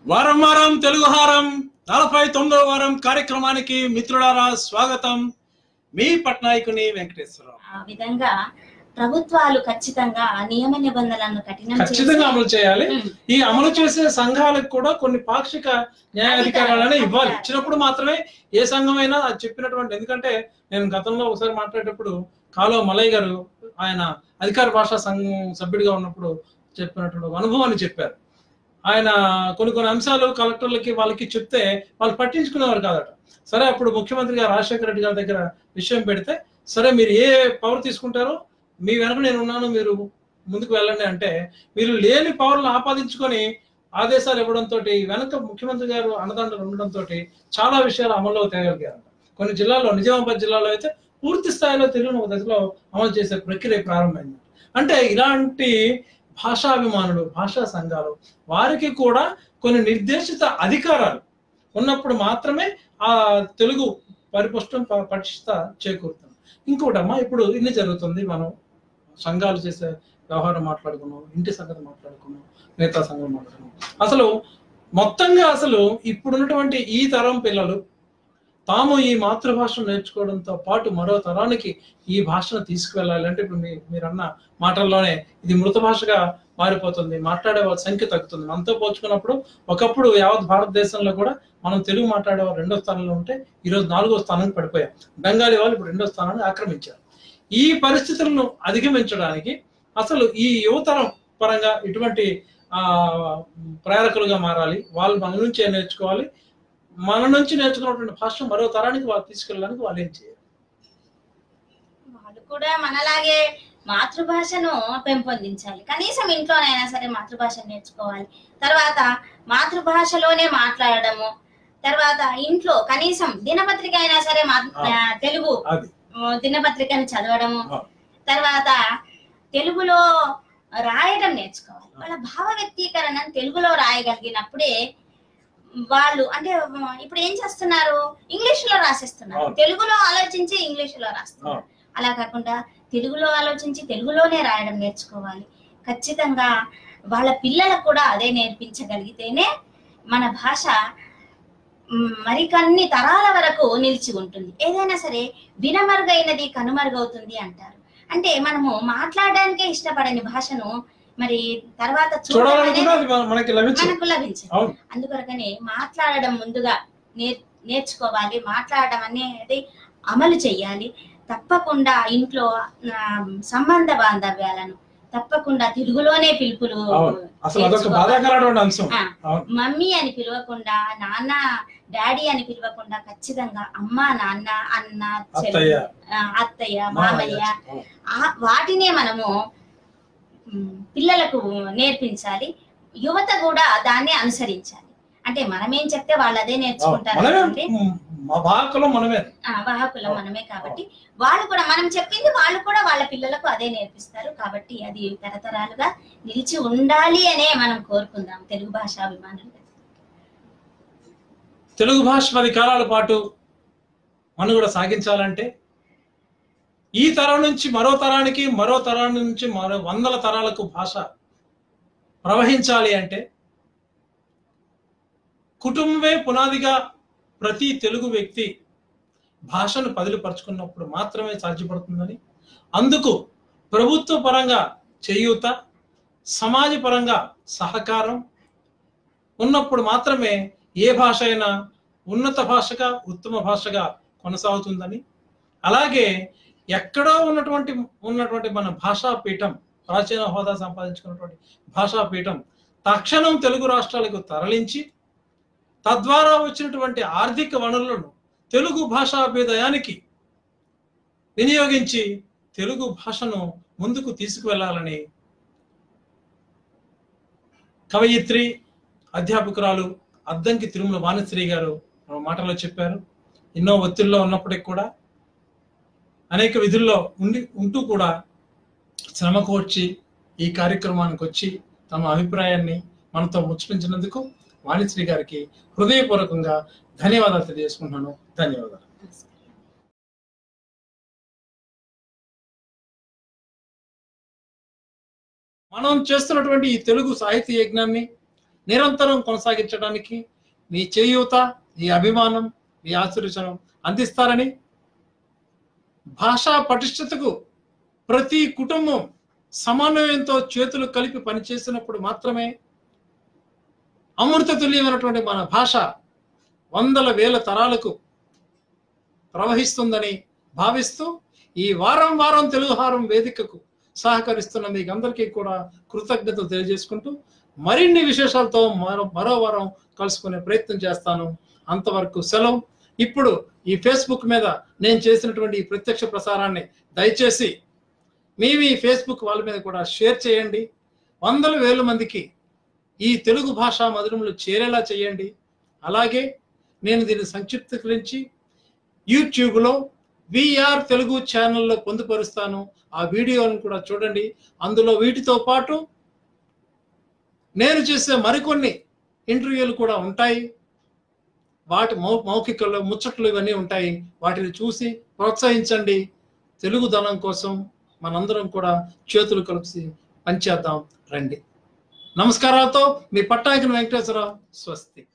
వారం వారం తెలుగు హారం నలభై తొమ్మిదవ వారం కార్యక్రమానికి మిత్రులారా స్వాగతం మీ పట్నాయకుని వెంకటేశ్వరరావు ఆ విధంగా ప్రభుత్వాలు ఖచ్చితంగా నియమ నిబంధనలను కఠినం ఖచ్చితంగా అమలు చేయాలి ఉమ్. ఈ అమలు చేసే సంఘాలకు కూడా కొన్ని పాక్షిక న్యాయాధికారాలను ఇవ్వాలి ఇచ్చినప్పుడు మాత్రమే ఏ సంఘమైనా అది చెప్పినటువంటి ఎందుకంటే నేను గతంలో ఒకసారి మాట్లాడేటప్పుడు కాలో మలయ్య గారు ఆయన అధికార భాషా సంఘం సభ్యుడిగా ఉన్నప్పుడు చెప్పినటువంటి ఒక అనుభవాన్ని చెప్పారు ఆయన కొన్ని కొన్ని అంశాలు కలెక్టర్లకి వాళ్ళకి చెప్తే వాళ్ళు పట్టించుకునేవారు కాదట సరే అప్పుడు ముఖ్యమంత్రి గారు రాజశేఖర రెడ్డి గారి దగ్గర విషయం పెడితే సరే మీరు ఏ పవర్ తీసుకుంటారో మీ వెనక నేను ఉన్నాను మీరు ముందుకు వెళ్ళండి అంటే మీరు లేని పవర్లను ఆపాదించుకొని ఆదేశాలు ఇవ్వడంతో వెనక ముఖ్యమంత్రి గారు అన్నదండలు ఉండడంతో చాలా విషయాలు అమల్లో తేగలిగారు కొన్ని జిల్లాల్లో నిజామాబాద్ జిల్లాలో అయితే పూర్తి స్థాయిలో తెలుగును ఒక దశలో అమలు చేసే ప్రక్రియ ప్రారంభమైంది అంటే ఇలాంటి భాషాభిమానులు భాషా సంఘాలు వారికి కూడా కొన్ని నిర్దేశిత అధికారాలు ఉన్నప్పుడు మాత్రమే ఆ తెలుగు పరిపుష్టం ప- పటిష్ట చేకూరుతుంది ఇంకోటమ్మా ఇప్పుడు ఇన్ని జరుగుతుంది మనం సంఘాలు చేసే వ్యవహారం మాట్లాడుకున్నాం ఇంటి సంగతి మాట్లాడుకున్నాం మిగతా సంఘం మాట్లాడుకున్నాం అసలు మొత్తంగా అసలు ఇప్పుడున్నటువంటి ఈ తరం పిల్లలు తాము ఈ మాతృభాషను నేర్చుకోవడంతో పాటు మరో తరానికి ఈ భాషను తీసుకువెళ్ళాలి అంటే ఇప్పుడు మీ మీరన్న మాటల్లోనే ఇది మృత భాషగా మారిపోతుంది మాట్లాడే వాళ్ళ సంఖ్య తగ్గుతుంది మనతో పోల్చుకున్నప్పుడు ఒకప్పుడు యావత్ భారతదేశంలో కూడా మనం తెలుగు మాట్లాడే వాళ్ళు రెండో స్థానంలో ఉంటే ఈరోజు నాలుగో స్థానానికి పడిపోయాం బెంగాలీ వాళ్ళు ఇప్పుడు రెండో స్థానాన్ని ఆక్రమించారు ఈ పరిస్థితులను అధిగమించడానికి అసలు ఈ యువతరం పరంగా ఇటువంటి ఆ ప్రేరకులుగా మారాలి వాళ్ళు మన నుంచే నేర్చుకోవాలి మన నుంచి నేర్చుకున్నటువంటి భాష మరో తరానికి వాళ్ళు తీసుకెళ్ళడానికి వాళ్ళు ఏం చేయాలి వాళ్ళు కూడా మనలాగే మాతృభాషను పెంపొందించాలి కనీసం ఇంట్లోనైనా సరే మాతృభాష నేర్చుకోవాలి తర్వాత మాతృభాషలోనే మాట్లాడడము తర్వాత ఇంట్లో కనీసం దినపత్రిక అయినా సరే మా ఆ, తెలుగు అది ఆ, దినపత్రికను చదవడము ఆ. తర్వాత తెలుగులో రాయడం నేర్చుకోవాలి వాళ్ళ భావ వ్యక్తీకరణను తెలుగులో రాయగలిగినప్పుడే వాళ్ళు అంటే ఆ, ఇప్పుడు ఏం చేస్తున్నారు ఇంగ్లీష్ లో రాసేస్తున్నారు అవును. తెలుగులో ఆలోచించి ఇంగ్లీష్ లో రాస్తున్నారు అవును. అలా కాకుండా తెలుగులో ఆలోచించి తెలుగులోనే రాయడం నేర్చుకోవాలి ఖచ్చితంగా వాళ్ళ పిల్లలకు కూడా అదే నేర్పించగలిగితేనే మన భాష మ్, మరికన్ని తరాల వరకు నిలిచి ఉంటుంది ఏదైనా సరే వినమరుగైనది కనుమరుగవుతుంది అంటారు అంటే మనము మాట్లాడడానికే ఇష్టపడని భాషను మరి తర్వాత చూడడం చూడాలనుకున్నా అనేది అది మన- మనకి లభించదు మనకు లభించదు అవును అందుకొరకనే మాట్లాడడం ముందుగా నేర్ నేర్చుకోవాలి మాట్లాడడం అనేది అమలు చేయాలి తప్పకుండా ఇంట్లో ఆ, సంబంధ బాంధవ్యాలను తప్పకుండా తెలుగులోనే పిలుపులు అవును అసలు అదొక నేర్చుకోవాలి. బాధాకరమైన అంశం ఆ, అవును మమ్మీ అని పిలవకుండా నాన్న డాడీ అని పిలవకుండా ఖచ్చితంగా అమ్మ నాన్న అన్న చెల్లి, అత్తయ్య ఆ, అత్తయ్య మామయ్య మామయ్య అవును. ఆ- వాటినే మనము మ్, పిల్లలకు నేర్పించాలి యువత కూడా దాన్ని అనుసరించాలి అంటే మనమేం చెప్తే వాళ్ళు అదే నేర్చుకుంటారు మనమే అంటే మ్, మా భాగకులం మనమే ఆ, వాహకులం మనమే కాబట్టి వాళ్ళు కూడా మనం చెప్పింది వాళ్ళు కూడా వాళ్ళ పిల్లలకు అదే నేర్పిస్తారు కాబట్టి అది తరతరాలుగా నిలిచి ఉండాలి అనే మనం కోరుకుందాం తెలుగు భాషాభిమానులు తెలుగు భాష పది కాలాల పాటు మనుగడ సాగించాలంటే ఈ తరం నుంచి మరో తరానికి మరో తరం నుంచి మరో వందల తరాలకు భాష ప్రవహించాలి అంటే కుటుంబమే పునాదిగా ప్రతి తెలుగు వ్యక్తి భాషను పదిలిపరుచుకున్నప్పుడు మాత్రమే సాధ్యపడుతుందని అందుకు ప్రభుత్వ పరంగా చేయూత సమాజ పరంగా సహకారం ఉన్నప్పుడు మాత్రమే ఏ భాష అయినా ఉన్నత భాషగా ఉత్తమ భాషగా కొనసాగుతుందని అలాగే ఎక్కడో ఉన్నటువంటి ఉన్నటువంటి మన భాషా పీఠం ప్రాచీన హోదా సంపాదించుకున్నటువంటి భాషా పీఠం తక్షణం తెలుగు రాష్ట్రాలకు తరలించి తద్వారా వచ్చినటువంటి ఆర్థిక వనరులను తెలుగు భాషాభ్యుదయానికి వినియోగించి తెలుగు భాషను ముందుకు తీసుకువెళ్ళాలని కవయిత్రి అధ్యాపకురాలు అద్దంకి తిరుమల వాణిశ్రీ గారు మన మాటలో చెప్పారు ఎన్నో ఒత్తిడిలో ఉన్నప్పటికి కూడా అనేక విధుల్లో ఉండి ఉంటూ కూడా శ్రమ కోర్చి ఈ కార్యక్రమానికి వచ్చి తమ అభిప్రాయాన్ని మనతో ముచ్చటించినందుకు వాణిశ్రీ గారికి హృదయపూర్వకంగా ధన్యవాదాలు తెలియజేసుకుంటున్నాను ధన్యవాదాలు మనం చేస్తున్నటువంటి ఈ తెలుగు సాహిత్య యజ్ఞాన్ని నిరంతరం కొనసాగించడానికి మీ చేయూత మీ అభిమానం మీ ఆశీర్వచనం అందిస్తారని భాషా పటిష్టతకు ప్రతి కుటుంబం సమన్వయంతో చేతులు కలిపి పనిచేసినప్పుడు మాత్రమే అమృత తుల్యమైనటువంటి మన భాష వందల వేల తరాలకు ప్రవహిస్తుందని భావిస్తూ ఈ వారం వారం తెలుగు హారం వేదికకు సహకరిస్తున్న మీకు అందరికీ కూడా కృతజ్ఞతలు తెలియజేసుకుంటూ మరిన్ని విశేషాలతో మరో మరో వారం కలుసుకునే ప్రయత్నం చేస్తాను అంతవరకు సెలవు ఇప్పుడు ఈ ఫేస్బుక్ మీద నేను చేసినటువంటి ఈ ప్రత్యక్ష ప్రసారాన్ని దయచేసి మీ మీ ఫేస్బుక్ వాళ్ళ మీద కూడా షేర్ చేయండి వందల వేల మందికి ఈ తెలుగు భాషా మధురములు చేరేలా చేయండి అలాగే నేను దీన్ని సంక్షిప్తీకరించి యూట్యూబ్లో విఆర్ తెలుగు ఛానల్లో పొందుపరుస్తాను ఆ వీడియోలను కూడా చూడండి అందులో వీటితో పాటు నేను చేసే మరికొన్ని ఇంటర్వ్యూలు కూడా ఉంటాయి వాటి మౌ మౌఖికలు ముచ్చట్లు ఇవన్నీ ఉంటాయి వాటిని చూసి ప్రోత్సహించండి తెలుగు ధనం కోసం మనందరం కూడా చేతులు కలిసి పనిచేద్దాం రండి నమస్కారాలతో మీ పట్టాకిన వెంకటేశ్వరరావు స్వస్తి